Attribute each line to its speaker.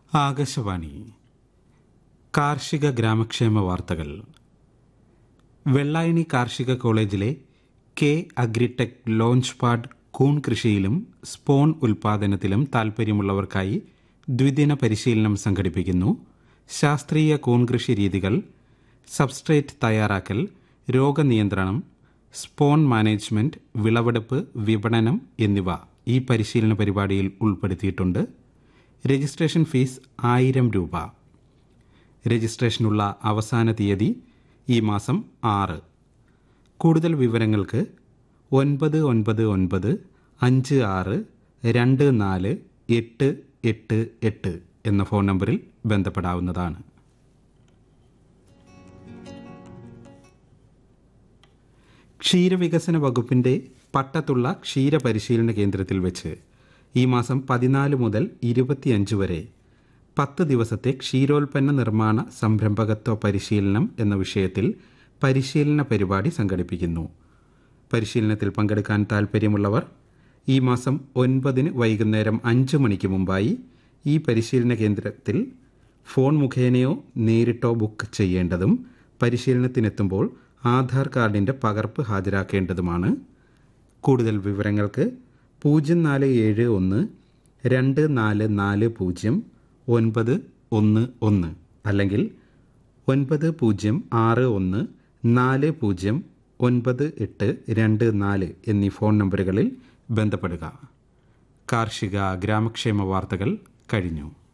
Speaker 1: ആകാശവാണി കാർഷിക ഗ്രാമക്ഷേമ വാർത്തകൾ വെള്ളായണി കാർഷിക കോളേജിലെ കെ അഗ്രിടെക് ലോഞ്ച് പാഡ് കൂൺ കൃഷിയിലും സ്പോൺ ഉൽപാദനത്തിലും താൽപ്പര്യമുള്ളവർക്കായി ദ്വിദിന പരിശീലനം സംഘടിപ്പിക്കുന്നു ശാസ്ത്രീയ കൂൺ കൃഷി രീതികൾ സബ്സ്ട്രേറ്റ് തയ്യാറാക്കൽ രോഗനിയന്ത്രണം സ്പോൺ മാനേജ്മെന്റ് വിളവെടുപ്പ് വിപണനം എന്നിവ ഈ പരിശീലന പരിപാടിയിൽ ഉൾപ്പെടുത്തിയിട്ടുണ്ട് രജിസ്ട്രേഷൻ ഫീസ് ആയിരം രൂപ രജിസ്ട്രേഷനുള്ള അവസാന തീയതി ഈ മാസം ആറ് കൂടുതൽ വിവരങ്ങൾക്ക് ഒൻപത് ഒൻപത് ഒൻപത് അഞ്ച് ആറ് രണ്ട് നാല് എട്ട് എട്ട് എട്ട് എന്ന ഫോൺ നമ്പറിൽ ബന്ധപ്പെടാവുന്നതാണ് ക്ഷീരവികസന വകുപ്പിന്റെ പട്ടത്തുള്ള ക്ഷീരപരിശീലന കേന്ദ്രത്തിൽ വെച്ച് ഈ മാസം പതിനാല് മുതൽ ഇരുപത്തിയഞ്ച് വരെ പത്ത് ദിവസത്തെ ക്ഷീരോൽപ്പന്ന നിർമ്മാണ സംരംഭകത്വ പരിശീലനം എന്ന വിഷയത്തിൽ പരിശീലന പരിപാടി സംഘടിപ്പിക്കുന്നു പരിശീലനത്തിൽ പങ്കെടുക്കാൻ താൽപ്പര്യമുള്ളവർ ഈ മാസം ഒൻപതിന് വൈകുന്നേരം അഞ്ച് മണിക്ക് മുമ്പായി ഈ പരിശീലന കേന്ദ്രത്തിൽ ഫോൺ മുഖേനയോ നേരിട്ടോ ബുക്ക് ചെയ്യേണ്ടതും പരിശീലനത്തിനെത്തുമ്പോൾ ആധാർ കാർഡിൻ്റെ പകർപ്പ് ഹാജരാക്കേണ്ടതുമാണ് കൂടുതൽ വിവരങ്ങൾക്ക് പൂജ്യം നാല് ഏഴ് ഒന്ന് രണ്ട് നാല് നാല് പൂജ്യം ഒൻപത് ഒന്ന് ഒന്ന് അല്ലെങ്കിൽ ഒൻപത് പൂജ്യം ആറ് ഒന്ന് നാല് പൂജ്യം ഒൻപത് എട്ട് രണ്ട് നാല് എന്നീ ഫോൺ നമ്പറുകളിൽ ബന്ധപ്പെടുക കാർഷിക ഗ്രാമക്ഷേമ വാർത്തകൾ കഴിഞ്ഞു